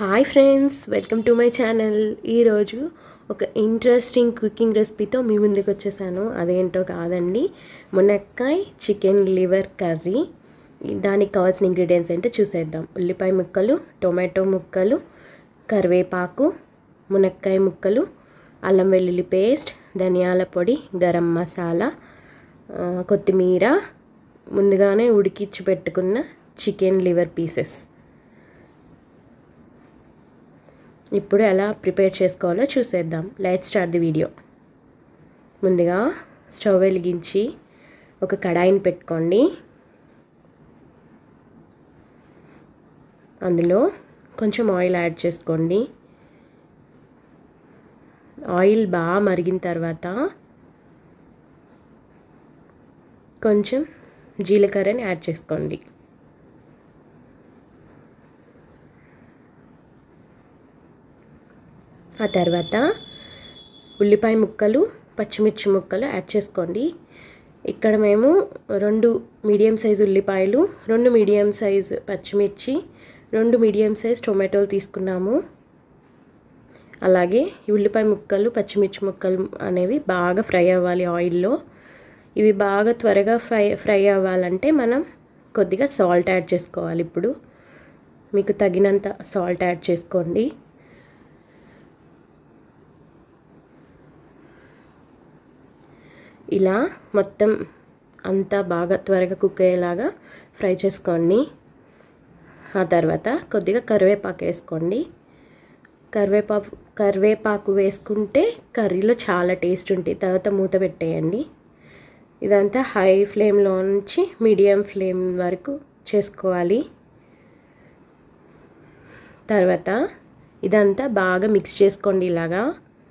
hi friends welcome to my channel ఈరోజు ఒక interesting cooking రెసిపీతో మీ ముందుకు వచ్చేసాను అదేంటో కాదండి మునక్కాయ చికెన్ లివర్ కర్రీ దానికి కావాల్సిన ఇంగ్రీడియంట్స్ ఏంటో చూసేద్దాం ఉల్లిపాయ ముక్కలు టొమాటో ముక్కలు కరివేపాకు మునక్కాయ ముక్కలు అల్లం వెల్లుల్లి పేస్ట్ ధనియాల పొడి గరం మసాలా ఆ, కొత్తిమీర ముందుగానే ఉడికించి పెట్టుకున్న చికెన్ లివర్ పీసెస్ ఇప్పుడు ఎలా ప్రిపేర్ చేసుకోవాలో చూసేద్దాం లైట్ స్టార్ట్ ది వీడియో ముందుగా స్టవ్ వెలిగించి ఒక కడాయిని పెట్టుకోండి అందులో కొంచెం ఆయిల్ యాడ్ చేసుకోండి ఆయిల్ బాగా మరిగిన తర్వాత కొంచెం జీలకర్రని యాడ్ చేసుకోండి ఆ తర్వాత ఉల్లిపాయ ముక్కలు పచ్చిమిర్చి ముక్కలు యాడ్ చేసుకోండి ఇక్కడ మేము రెండు మీడియం సైజ్ ఉల్లిపాయలు రెండు మీడియం సైజ్ పచ్చిమిర్చి రెండు మీడియం సైజ్ టొమాటోలు తీసుకున్నాము అలాగే ఈ ఉల్లిపాయ ముక్కలు పచ్చిమిర్చి ముక్కలు అనేవి బాగా ఫ్రై అవ్వాలి ఆయిల్లో ఇవి బాగా త్వరగా ఫ్రై ఫ్రై అవ్వాలంటే మనం కొద్దిగా సాల్ట్ యాడ్ చేసుకోవాలి ఇప్పుడు మీకు తగినంత సాల్ట్ యాడ్ చేసుకోండి ఇలా మొత్తం అంతా బాగా త్వరగా కుక్ అయ్యేలాగా ఫ్రై చేసుకోండి ఆ తర్వాత కొద్దిగా కరివేపాకు వేసుకోండి కరివేపాకు కరివేపాకు వేసుకుంటే కర్రీలో చాలా టేస్ట్ ఉంటుంది తర్వాత మూత పెట్టేయండి ఇదంతా హై ఫ్లేమ్లో నుంచి మీడియం ఫ్లేమ్ వరకు చేసుకోవాలి తర్వాత ఇదంతా బాగా మిక్స్ చేసుకోండి ఇలాగా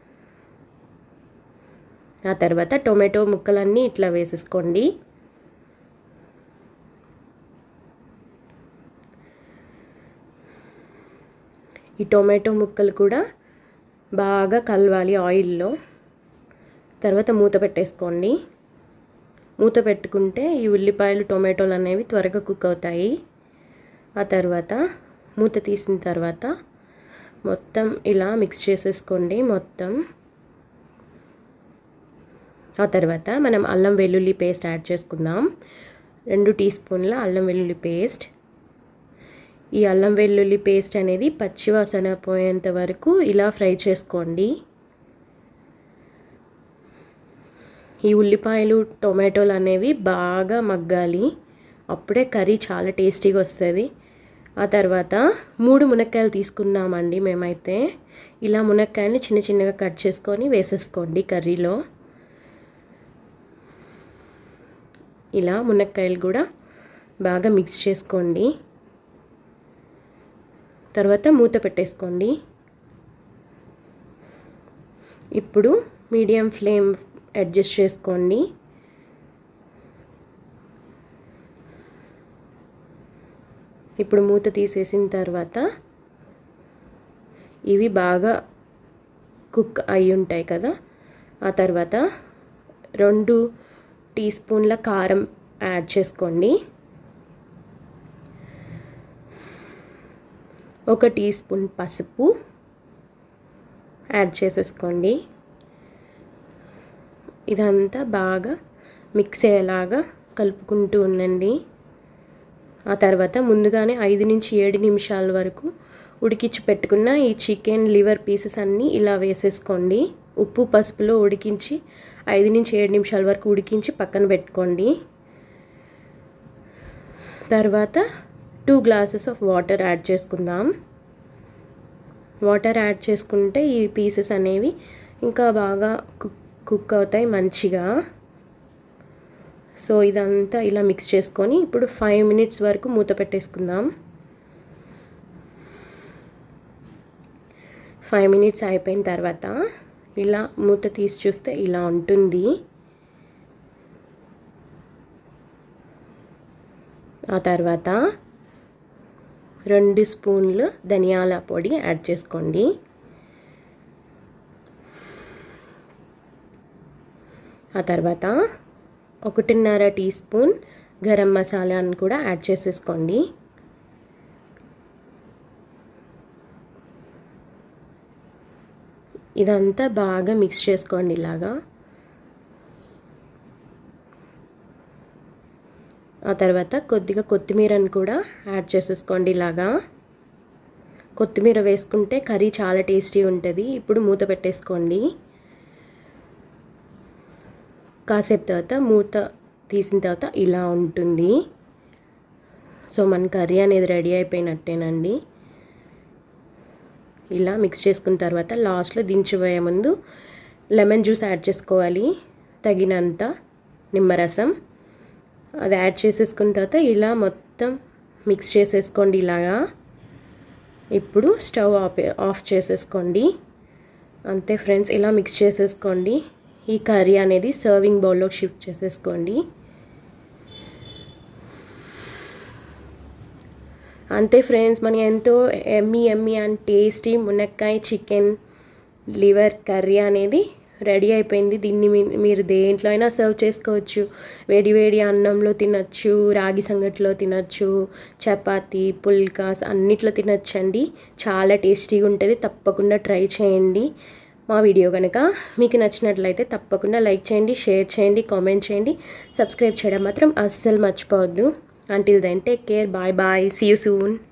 ఆ తర్వాత టొమాటో ముక్కలన్నీ ఇట్లా వేసేసుకోండి ఈ టొమాటో ముక్కలు కూడా బాగా కలవాలి ఆయిల్లో తర్వాత మూత పెట్టేసుకోండి మూత పెట్టుకుంటే ఈ ఉల్లిపాయలు టొమాటోలు అనేవి త్వరగా కుక్ అవుతాయి ఆ తర్వాత మూత తీసిన తర్వాత మొత్తం ఇలా మిక్స్ చేసేసుకోండి మొత్తం ఆ తర్వాత మనం అల్లం వెల్లుల్లి పేస్ట్ యాడ్ చేసుకుందాం రెండు టీ స్పూన్ల అల్లం వెల్లుల్లి పేస్ట్ ఈ అల్లం వెల్లుల్లి పేస్ట్ అనేది పచ్చివాసన పోయేంత వరకు ఇలా ఫ్రై చేసుకోండి ఈ ఉల్లిపాయలు టొమాటోలు అనేవి బాగా మగ్గాలి అప్పుడే కర్రీ చాలా టేస్టీగా వస్తుంది ఆ తర్వాత మూడు మునక్కాయలు తీసుకున్నామండి మేమైతే ఇలా మునక్కాయని చిన్న చిన్నగా కట్ చేసుకొని వేసేసుకోండి కర్రీలో ఇలా మునక్కాయలు కూడా బాగా మిక్స్ చేసుకోండి తర్వాత మూత పెట్టేసుకోండి ఇప్పుడు మీడియం ఫ్లేమ్ అడ్జస్ట్ చేసుకోండి ఇప్పుడు మూత తీసేసిన తర్వాత ఇవి బాగా కుక్ అయి ఉంటాయి కదా ఆ తర్వాత రెండు టీ స్పూన్ల కారం యాడ్ చేసుకోండి ఒక టీ స్పూన్ పసుపు యాడ్ చేసేసుకోండి ఇదంతా బాగా మిక్స్ అయ్యేలాగా కలుపుకుంటూ ఉండండి ఆ తర్వాత ముందుగానే ఐదు నుంచి ఏడు నిమిషాల వరకు ఉడికించి పెట్టుకున్న ఈ చికెన్ లివర్ పీసెస్ అన్నీ ఇలా వేసేసుకోండి ఉప్పు పసుపులో ఉడికించి ఐదు నుంచి ఏడు నిమిషాల వరకు ఉడికించి పక్కన పెట్టుకోండి తర్వాత two glasses of water add చేసుకుందాం వాటర్ యాడ్ చేసుకుంటే ఈ పీసెస్ అనేవి ఇంకా బాగా కుక్ కుక్ అవుతాయి మంచిగా సో ఇదంతా ఇలా మిక్స్ చేసుకొని ఇప్పుడు ఫైవ్ మినిట్స్ వరకు మూత పెట్టేసుకుందాం ఫైవ్ మినిట్స్ అయిపోయిన తర్వాత ఇలా మూత తీసి చూస్తే ఇలా ఉంటుంది ఆ తర్వాత రెండు స్పూన్లు ధనియాల పొడి యాడ్ చేసుకోండి ఆ తర్వాత ఒకటిన్నర టీ స్పూన్ గరం మసాలాను కూడా యాడ్ చేసేసుకోండి ఇదంతా బాగా మిక్స్ చేసుకోండి ఇలాగా ఆ తర్వాత కొద్దిగా కొత్తిమీరని కూడా యాడ్ చేసేసుకోండి ఇలాగా కొత్తిమీర వేసుకుంటే కర్రీ చాలా టేస్టీ ఉంటుంది ఇప్పుడు మూత పెట్టేసుకోండి కాసేపు తర్వాత మూత తీసిన తర్వాత ఇలా ఉంటుంది సో మన కర్రీ అనేది రెడీ అయిపోయినట్టేనండి ఇలా మిక్స్ చేసుకున్న తర్వాత లాస్ట్లో దించిపోయే ముందు లెమన్ జ్యూస్ యాడ్ చేసుకోవాలి తగినంత నిమ్మరసం అది యాడ్ చేసేసుకున్న తర్వాత ఇలా మొత్తం మిక్స్ చేసేసుకోండి ఇలాగా ఇప్పుడు స్టవ్ ఆఫ్ ఆఫ్ చేసేసుకోండి అంతే ఫ్రెండ్స్ ఇలా మిక్స్ చేసేసుకోండి ఈ కర్రీ అనేది సర్వింగ్ బౌల్లోకి షిఫ్ట్ చేసేసుకోండి అంతే ఫ్రెండ్స్ మన ఎంతో ఎమ్మీ ఎమ్మీ అండ్ టేస్టీ మునక్కాయ చికెన్ లివర్ కర్రీ అనేది రెడీ అయిపోయింది దీన్ని మీరు దేంట్లో అయినా సర్వ్ చేసుకోవచ్చు వేడి వేడి అన్నంలో తినచ్చు రాగి సంగట్లో తినచ్చు చపాతి పుల్కాస్ అన్నిట్లో తినచ్చండి చాలా టేస్టీగా ఉంటుంది తప్పకుండా ట్రై చేయండి మా వీడియో కనుక మీకు నచ్చినట్లయితే తప్పకుండా లైక్ చేయండి షేర్ చేయండి కామెంట్ చేయండి సబ్స్క్రైబ్ చేయడం మాత్రం అస్సలు మర్చిపోవద్దు until then take care bye bye see you soon